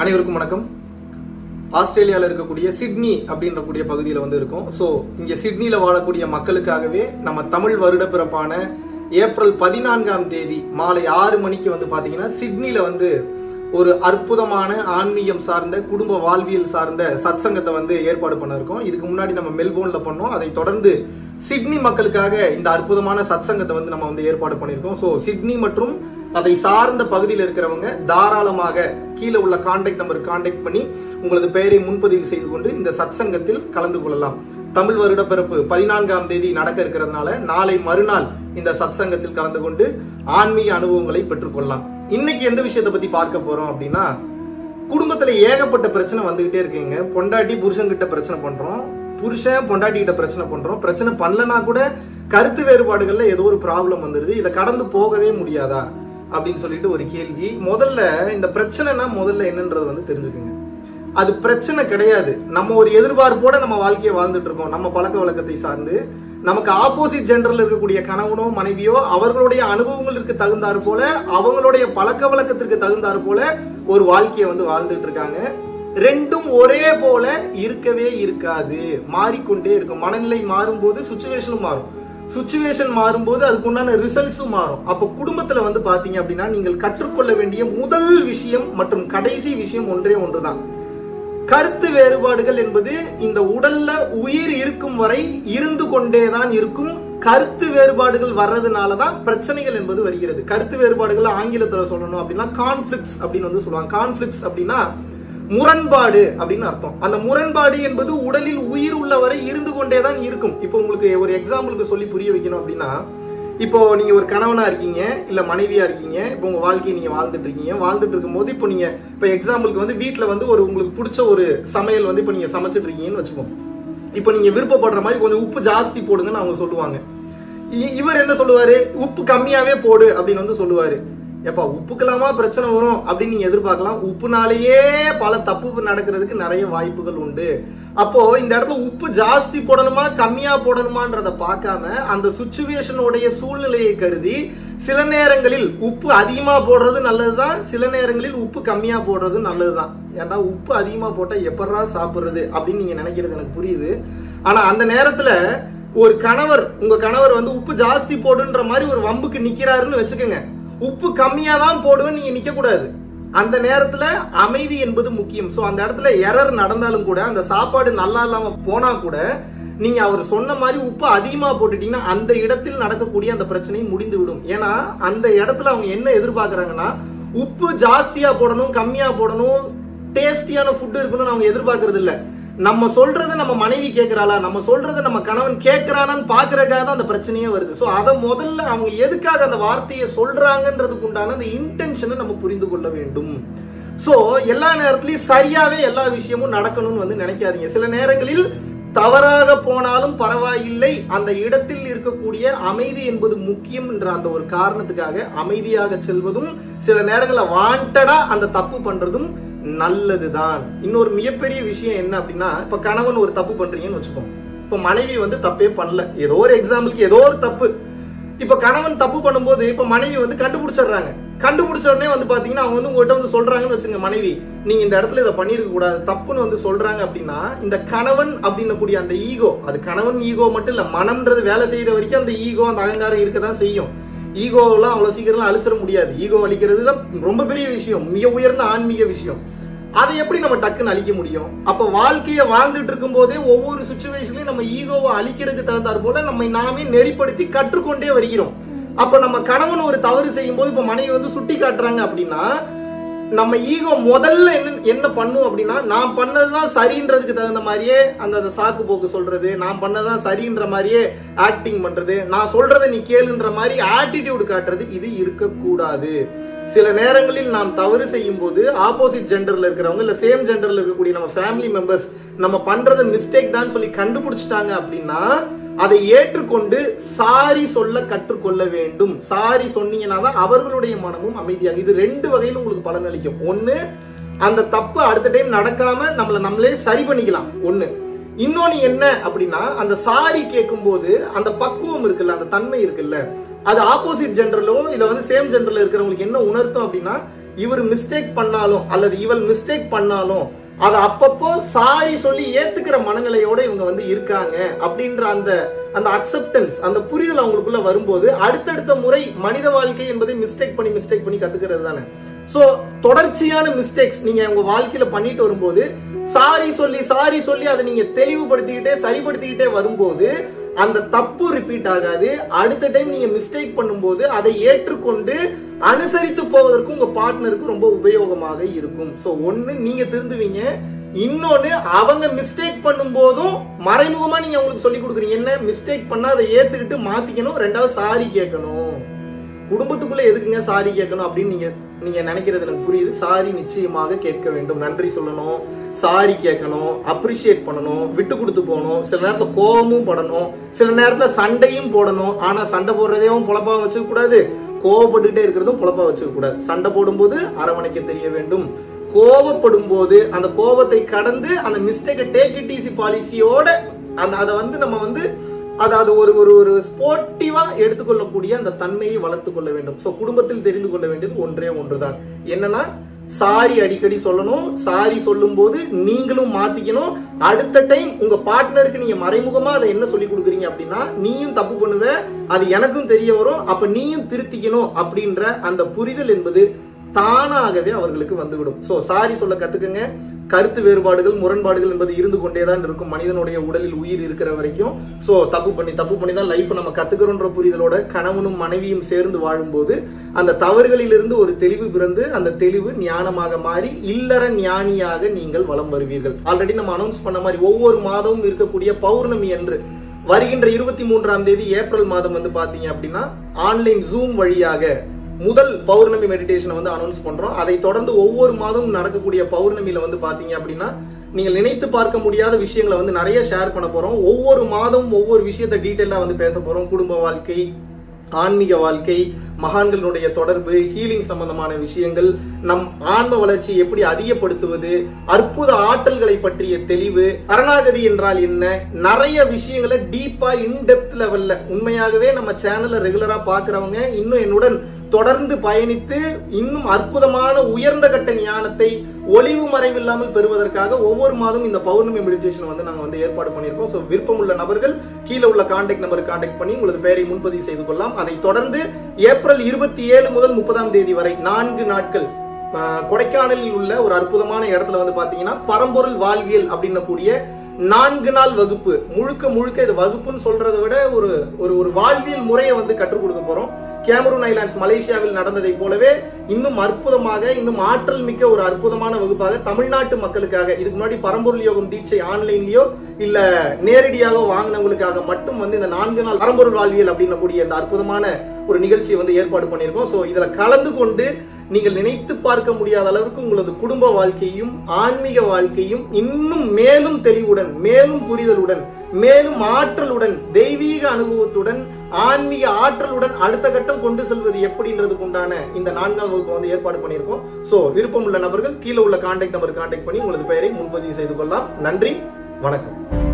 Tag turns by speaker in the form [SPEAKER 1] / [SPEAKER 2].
[SPEAKER 1] அனைவருக்கும் வணக்கம் ஆஸ்திரேலியாவில் இருக்கக்கூடிய சிட்னி அப்படின்ற கூடிய பகுதியில் வந்து இருக்கும் ஸோ இங்கே சிட்னியில் வாழக்கூடிய மக்களுக்காகவே நம்ம தமிழ் வருட பிறப்பான ஏப்ரல் பதினான்காம் தேதி மாலை ஆறு மணிக்கு வந்து பார்த்தீங்கன்னா சிட்னியில் வந்து ஒரு அற்புதமான ஆன்மீகம் சார்ந்த குடும்ப வாழ்வியல் சார்ந்த சத்சங்கத்தை வந்து ஏற்பாடு பண்ண இருக்கோம் இதுக்கு முன்னாடி நம்ம மெல்போர்ன்ல பண்ணோம் அதை தொடர்ந்து சிட்னி மக்களுக்காக இந்த அற்புதமான சத்சங்கத்தை வந்து நம்ம வந்து ஏற்பாடு பண்ணியிருக்கோம் ஸோ சிட்னி மற்றும் அதை சார்ந்த பகுதியில் இருக்கிறவங்க தாராளமாக கீழே உள்ள கான்டாக்ட் நம்பருக்கு கான்டாக்ட் பண்ணி உங்களது பெயரை முன்பதிவு செய்து கொண்டு இந்த சத்சங்கத்தில் கலந்து கொள்ளலாம் தமிழ் வருட பிறப்பு பதினான்காம் தேதி நடக்க இருக்கிறதுனால நாளை மறுநாள் இந்த சத்சங்கத்தில் கலந்து கொண்டு ஆன்மீக அனுபவங்களை பெற்றுக்கொள்ளலாம் இன்னைக்கு எந்த விஷயத்தை பத்தி பார்க்க போறோம் அப்படின்னா குடும்பத்துல ஏகப்பட்ட பிரச்சனை வந்துகிட்டே இருக்குங்க பொண்டாட்டி புருஷன் கிட்ட பிரச்சனை பண்றோம் புருஷன் பொண்டாட்டி கிட்ட பிரச்சனை பண்றோம் பிரச்சனை பண்ணலனா கூட கருத்து வேறுபாடுகள்ல ஏதோ ஒரு ப்ராப்ளம் வந்துருது இதை கடந்து போகவே முடியாதா அப்படின்னு சொல்லிட்டு ஒரு கேள்வி முதல்ல இந்த பிரச்சனைனா முதல்ல என்னன்றது வந்து தெரிஞ்சுக்குங்க அது பிரச்சனை கிடையாது நம்ம ஒரு எதிர்பார்ப்போட நம்ம வாழ்க்கையை வாழ்ந்துட்டு இருக்கோம் நம்ம பழக்க வழக்கத்தை சார்ந்து நமக்கு ஆப்போசிட் ஜெண்டர்ல இருக்கக்கூடிய கணவனோ மனைவியோ அவர்களுடைய அனுபவங்களுக்கு தகுந்தாறு போல அவங்களுடைய பழக்க வழக்கத்திற்கு தகுந்தாறு போல ஒரு வாழ்க்கையை வந்து வாழ்ந்துட்டு இருக்காங்க ரெண்டும் ஒரே போல இருக்கவே இருக்காது மாறிக்கொண்டே இருக்கும் மனநிலை மாறும்போது சுச்சுவேஷனும் மாறும் சுச்சுவேஷன் மாறும்போது அதுக்கு உண்டான ரிசல்ட்ஸும் மாறும் அப்போ குடும்பத்துல வந்து பாத்தீங்க அப்படின்னா நீங்கள் கற்றுக்கொள்ள வேண்டிய முதல் விஷயம் மற்றும் கடைசி விஷயம் ஒன்றே ஒன்றுதான் கருத்து வேறுபாடுகள் என்பது இந்த உடல்ல உயிர் இருக்கும் வரை இருந்து கொண்டேதான் இருக்கும் கருத்து வேறுபாடுகள் வர்றதுனால தான் பிரச்சனைகள் என்பது வருகிறது கருத்து வேறுபாடுகள் ஆங்கிலத்தில் சொல்லணும் அப்படின்னா கான்ஃபிளிக்ஸ் அப்படின்னு வந்து சொல்லுவாங்க கான்ஃபிளிக்ஸ் அப்படின்னா முரண்பாடு அப்படின்னு அர்த்தம் அந்த முரண்பாடு என்பது உடலில் உயிர் உள்ளவரை இருந்து கொண்டே தான் இருக்கும் இப்போ உங்களுக்கு ஒரு எக்ஸாம்பிளுக்கு சொல்லி புரிய வைக்கணும் அப்படின்னா இப்போ நீங்க ஒரு கணவனா இருக்கீங்க இல்ல மனைவியா இருக்கீங்க இப்போ உங்க வாழ்க்கையை நீங்க வாழ்ந்துட்டு இருக்கீங்க வாழ்ந்துட்டு இருக்கும்போது இப்போ நீங்க இப்போ எக்ஸாம்பிளுக்கு வந்து வீட்ல வந்து ஒரு உங்களுக்கு பிடிச்ச ஒரு சமையல் வந்து இப்போ நீங்க சமைச்சிட்டு இருக்கீங்கன்னு வச்சுக்கோங்க இப்போ நீங்க விருப்பப்படுற மாதிரி கொஞ்சம் உப்பு ஜாஸ்தி போடுங்கன்னு அவங்க சொல்லுவாங்க இ- இவர் என்ன சொல்லுவாரு உப்பு கம்மியாவே போடு அப்படின்னு வந்து சொல்லுவாரு எப்பா உப்புக்கெல்லாமா பிரச்சனை வரும் அப்படின்னு நீங்க எதிர்பார்க்கலாம் உப்புனாலேயே பல தப்பு நடக்கிறதுக்கு நிறைய வாய்ப்புகள் உண்டு அப்போ இந்த இடத்துல உப்பு ஜாஸ்தி போடணுமா கம்மியா போடணுமான்றத பார்க்காம அந்த சுச்சுவேஷனுடைய சூழ்நிலையை கருதி சில நேரங்களில் உப்பு அதிகமா போடுறது நல்லதுதான் சில நேரங்களில் உப்பு கம்மியா போடுறது நல்லதுதான் ஏன்டா உப்பு அதிகமா போட்டா எப்படா சாப்பிடுறது அப்படின்னு நீங்க நினைக்கிறது எனக்கு புரியுது ஆனா அந்த நேரத்துல ஒரு கணவர் உங்க கணவர் வந்து உப்பு ஜாஸ்தி போடுன்ற மாதிரி ஒரு வம்புக்கு நிக்கிறாருன்னு வச்சுக்கோங்க உப்பு கம்மியா தான் போடுவேன் நீங்க நிக்க கூடாது அந்த நேரத்துல அமைதி என்பது முக்கியம் சோ அந்த இடத்துல எரர் நடந்தாலும் கூட அந்த சாப்பாடு நல்லா இல்லாம போனா கூட நீங்க அவர் சொன்ன மாதிரி உப்பு அதிகமா போட்டுட்டீங்கன்னா அந்த இடத்தில் நடக்கக்கூடிய அந்த பிரச்சனை முடிந்து விடும் ஏன்னா அந்த இடத்துல அவங்க என்ன எதிர்பார்க்கறாங்கன்னா உப்பு ஜாஸ்தியா போடணும் கம்மியா போடணும் டேஸ்டியான ஃபுட் இருக்கணும்னு அவங்க எதிர்பார்க்கறது இல்ல நம்ம சொல்றத நம்ம மனைவி கேட்கறாளா நம்ம சொல்றத நம்ம கணவன் கேட்கறானான்னு பாக்குறதுக்காக தான் அந்த பிரச்சனையே வருது ஸோ அதை முதல்ல அவங்க எதுக்காக அந்த வார்த்தையை சொல்றாங்கன்றதுக்கு உண்டான அந்த இன்டென்ஷனை நம்ம புரிந்து கொள்ள வேண்டும் ஸோ எல்லா நேரத்துலயும் சரியாவே எல்லா விஷயமும் நடக்கணும்னு வந்து நினைக்காதீங்க சில நேரங்களில் தவறாக போனாலும் பரவாயில்லை அந்த இடத்தில் இருக்கக்கூடிய அமைதி என்பது முக்கியம் என்ற அந்த ஒரு காரணத்துக்காக அமைதியாக செல்வதும் சில நேரங்களில் வாண்டடா அந்த தப்பு பண்றதும் நல்லதுதான் இன்னொரு மிகப்பெரிய விஷயம் என்ன அப்படின்னா இப்ப கணவன் ஒரு தப்பு பண்றீங்கன்னு வச்சுக்கோங்க இப்ப மனைவி வந்து தப்பே பண்ணல ஏதோ ஒரு எக்ஸாம்பிளுக்கு ஏதோ ஒரு தப்பு இப்ப கணவன் தப்பு பண்ணும்போது இப்ப மனைவி வந்து கண்டுபிடிச்சிடுறாங்க கண்டுபிடிச்ச உடனே வந்து பாத்தீங்கன்னா அவங்க வந்து உங்ககிட்ட வந்து சொல்றாங்கன்னு வச்சுங்க மனைவி நீங்க இந்த இடத்துல இதை பண்ணிருக்க கூடாது தப்புன்னு வந்து சொல்றாங்க அப்படின்னா இந்த கணவன் அப்படின்னக்கூடிய அந்த ஈகோ அது கணவன் ஈகோ மட்டும் இல்ல மனம்ன்றது வேலை செய்யற வரைக்கும் அந்த ஈகோ அந்த அகங்காரம் இருக்கதான் செய்யும் ஈகோவெல்லாம் அவ்வளவு சீக்கிரம் அழிச்சிட முடியாது ஈகோ அழிக்கிறதுல ரொம்ப பெரிய விஷயம் மிக உயர்ந்த ஆன்மீக விஷயம் அதை எப்படி நம்ம டக்குன்னு அழிக்க முடியும் அப்ப வாழ்க்கையை வாழ்ந்துட்டு இருக்கும் போதே ஒவ்வொரு சுச்சுவேஷன்லயும் நம்ம ஈகோவை அழிக்கிறதுக்கு தகுந்தாற் போல நம்மை நாமே நெறிப்படுத்தி கற்றுக்கொண்டே வருகிறோம் அப்ப நம்ம கணவன் ஒரு தவறு செய்யும் போது இப்ப மனைவி வந்து சுட்டி காட்டுறாங்க அப்படின்னா நம்ம ஈகோ முதல்ல என்ன என்ன பண்ணும் அப்படின்னா நான் பண்ணதுதான் சரின்றதுக்கு தகுந்த மாதிரியே அந்த அந்த சாக்கு போக்கு சொல்றது நான் பண்ணதுதான் சரின்ற மாதிரியே ஆக்டிங் பண்றது நான் சொல்றதை நீ கேளுன்ற மாதிரி ஆட்டிடியூட் காட்டுறது இது இருக்கக்கூடாது சில நேரங்களில் நாம் தவறு செய்யும் போது ஆப்போசிட் ஜெண்டர்ல இருக்கிறவங்க இல்ல சேம் ஜெண்டர்ல இருக்கக்கூடிய நம்ம ஃபேமிலி மெம்பர்ஸ் நம்ம பண்றது மிஸ்டேக் தான் சொல்லி கண்டுபிடிச்சிட்டாங்க அப்படின்னா அதை ஏற்றுக்கொண்டு சாரி சொல்ல கற்றுக்கொள்ள வேண்டும் சாரி சொன்னீங்கன்னா தான் அவர்களுடைய மனமும் அமைதியாக இது ரெண்டு வகையில் உங்களுக்கு பலன் அளிக்கும் ஒண்ணு அந்த தப்பு அடுத்த டைம் நடக்காம நம்மள நம்மளே சரி பண்ணிக்கலாம் ஒண்ணு இன்னொன்னு என்ன அப்படின்னா அந்த சாரி கேட்கும்போது அந்த பக்குவம் இருக்குல்ல அந்த தன்மை இருக்குல்ல அது ஆப்போசிட் ஜெண்டர்லோ இல்ல வந்து சேம் ஜெண்டர்ல இருக்கிறவங்களுக்கு என்ன உணர்த்தும் அப்படின்னா இவர் மிஸ்டேக் பண்ணாலும் அல்லது இவள் மிஸ்டேக் பண்ணாலும் அதை அப்பப்போ சாரி சொல்லி ஏத்துக்கிற மனநிலையோட இவங்க வந்து இருக்காங்க அப்படின்ற அந்த அந்த அக்செப்டன்ஸ் அந்த புரிதல் அவங்களுக்குள்ள வரும்போது அடுத்தடுத்த முறை மனித வாழ்க்கை என்பதை மிஸ்டேக் பண்ணி மிஸ்டேக் பண்ணி கத்துக்கிறது தானே சோ தொடர்ச்சியான மிஸ்டேக்ஸ் நீங்க உங்க வாழ்க்கையில பண்ணிட்டு வரும்போது சாரி சொல்லி சாரி சொல்லி அதை நீங்க தெளிவுபடுத்திக்கிட்டே சரிப்படுத்திக்கிட்டே வரும்போது அந்த தப்பு ரிப்பீட் ஆகாது அடுத்த டைம் நீங்க மிஸ்டேக் பண்ணும்போது அதை ஏற்றுக்கொண்டு அனுசரித்து போவதற்கு உங்க பார்ட்னருக்கு ரொம்ப உபயோகமாக இருக்கும் சோ ஒண்ணு நீங்க திருந்துவீங்க இன்னொன்னு அவங்க மிஸ்டேக் பண்ணும்போதும் மறைமுகமா நீங்க அவங்களுக்கு சொல்லி கொடுக்குறீங்க என்ன மிஸ்டேக் பண்ணா அதை ஏத்துக்கிட்டு மாத்திக்கணும் ரெண்டாவது சாரி கேட்கணும் குடும்பத்துக்குள்ள எதுக்குங்க சாரி கேட்கணும் அப்படின்னு நீங்க நீங்க நினைக்கிறது எனக்கு புரியுது சாரி நிச்சயமாக கேட்க வேண்டும் நன்றி சொல்லணும் சாரி கேட்கணும் அப்ரிஷியேட் பண்ணணும் விட்டு கொடுத்து போகணும் சில நேரத்துல கோபமும் படணும் சில நேரத்துல சண்டையும் போடணும் ஆனா சண்டை போடுறதையும் பொழப்பா வச்சுக்க கூடாது கோவப்பட்டுக்கிட்டே இருக்கிறதும் பொழப்பா வச்சுக்க கூடாது சண்டை போடும்போது அரவணைக்க தெரிய வேண்டும் கோவப்படும் போது அந்த கோபத்தை கடந்து அந்த மிஸ்டேக்கை டேக் இட் ஈஸி பாலிசியோட அந்த அதை வந்து நம்ம வந்து அதாவது ஒரு ஒரு ஒரு ஸ்போர்ட்டிவா எடுத்துக்கொள்ளக்கூடிய அந்த தன்மையை வளர்த்து கொள்ள வேண்டும் சோ குடும்பத்தில் தெரிந்து கொள்ள வேண்டியது ஒன்றே ஒன்றுதான் என்னன்னா சாரி அடிக்கடி சொல்லணும் சாரி சொல்லும் போது நீங்களும் மாத்திக்கணும் அடுத்த டைம் உங்க பார்ட்னருக்கு நீங்க மறைமுகமா அதை என்ன சொல்லி கொடுக்குறீங்க அப்படின்னா நீயும் தப்பு பண்ணுவ அது எனக்கும் தெரிய வரும் அப்ப நீயும் திருத்திக்கணும் அப்படின்ற அந்த புரிதல் என்பது தானாகவே அவர்களுக்கு வந்துவிடும் சோ சாரி சொல்ல கத்துக்குங்க கருத்து வேறுபாடுகள் முரண்பாடுகள் என்பது இருந்து கொண்டேதான் இருக்கும் மனிதனுடைய உடலில் உயிர் இருக்கிற வரைக்கும் சோ தப்பு பண்ணி தப்பு பண்ணி தான் லைஃப் நம்ம கத்துக்கிறோன்ற புரிதலோட கணவனும் மனைவியும் சேர்ந்து வாழும்போது அந்த தவறுகளிலிருந்து ஒரு தெளிவு பிறந்து அந்த தெளிவு ஞானமாக மாறி இல்லற ஞானியாக நீங்கள் வலம் வருவீர்கள் ஆல்ரெடி நம்ம அனௌன்ஸ் பண்ண மாதிரி ஒவ்வொரு மாதமும் இருக்கக்கூடிய பௌர்ணமி என்று வருகின்ற இருபத்தி மூன்றாம் தேதி ஏப்ரல் மாதம் வந்து பாத்தீங்க அப்படின்னா ஆன்லைன் ஜூம் வழியாக முதல் பௌர்ணமி மெடிடேஷனை வந்து அனௌன்ஸ் பண்றோம் அதை தொடர்ந்து ஒவ்வொரு மாதமும் நடக்கக்கூடிய பௌர்ணமியில வந்து பாத்தீங்க அப்படின்னா நீங்கள் நினைத்து பார்க்க முடியாத விஷயங்களை வந்து நிறைய ஷேர் பண்ண போறோம் ஒவ்வொரு மாதமும் ஒவ்வொரு விஷயத்தை டீட்டெயிலா வந்து பேச போறோம் குடும்ப வாழ்க்கை ஆன்மீக வாழ்க்கை மகான்களுடைய தொடர்பு ஹீலிங் சம்பந்தமான விஷயங்கள் நம் ஆன்ம வளர்ச்சியை எப்படி அதிகப்படுத்துவது அற்புத ஆற்றல்களை பற்றிய தெளிவு அரணாகதி என்றால் என்ன நிறைய விஷயங்களை டீப்பா இன்டெப்த் லெவல்ல உண்மையாகவே நம்ம சேனலை ரெகுலரா பாக்குறவங்க இன்னும் என்னுடன் தொடர்ந்து பயணித்து இன்னும் அற்புதமான உயர்ந்த கட்ட ஞானத்தை ஒளிவு மறைவில்லாமல் பெறுவதற்காக ஒவ்வொரு மாதம் இந்த பௌர்ணமி மெடிடேஷன் வந்து நாங்க வந்து ஏற்பாடு பண்ணியிருக்கோம் ஸோ விருப்பம் உள்ள நபர்கள் கீழே உள்ள கான்டாக்ட் நம்பருக்கு கான்டாக்ட் பண்ணி உங்களது பெயரை முன்பதிவு செய்து கொள்ளலாம் அதை தொடர்ந்து ஏப்ரல் இருபத்தி ஏழு முதல் முப்பதாம் தேதி வரை நான்கு நாட்கள் ஆஹ், கொடைக்கானலில் உள்ள ஒரு அற்புதமான இடத்துல வந்து பாத்தீங்கன்னா பரம்பொருள் வாழ்வியல் அப்படின்னக்கூடிய நான்கு நாள் வகுப்பு முழுக்க முழுக்க இது வகுப்புன்னு சொல்றதை விட ஒரு ஒரு ஒரு வாழ்வியல் முறையை வந்து கற்றுக் கொடுக்க போறோம் கேமரூன் ஐலாண்ட்ஸ் மலேசியாவில் நடந்ததை போலவே இன்னும் அற்புதமாக இன்னும் ஆற்றல் மிக்க ஒரு அற்புதமான வகுப்பாக தமிழ்நாட்டு மக்களுக்காக இதுக்கு முன்னாடி பரம்பொருள் யோகம் தீட்சை ஆன்லைன்லயோ இல்ல நேரடியாக வாங்கினவங்களுக்காக மட்டும் வந்து இந்த நான்கு நாள் பரம்பொருள் வாழ்வியல் அப்படின்னக்கூடிய இந்த அற்புதமான ஒரு நிகழ்ச்சியை வந்து ஏற்பாடு பண்ணியிருக்கோம் ஸோ இதுல கலந்து கொண்டு நீங்கள் நினைத்து பார்க்க முடியாத அளவுக்கு உங்களது குடும்ப வாழ்க்கையும் ஆன்மீக வாழ்க்கையும் இன்னும் மேலும் தெளிவுடன் மேலும் புரிதலுடன் மேலும் ஆற்றலுடன் தெய்வீக அனுபவத்துடன் ஆன்மீக ஆற்றலுடன் அடுத்த கட்டம் கொண்டு செல்வது எப்படின்றதுக்கு உண்டான இந்த நான்காம் வகுப்பு வந்து ஏற்பாடு பண்ணியிருக்கோம் சோ விருப்பம் உள்ள நபர்கள் கீழே உள்ள கான்டாக்ட் நம்பர் கான்டாக்ட் பண்ணி உங்களது பெயரை முன்பதிவு செய்து கொள்ளலாம் நன்றி வணக்கம்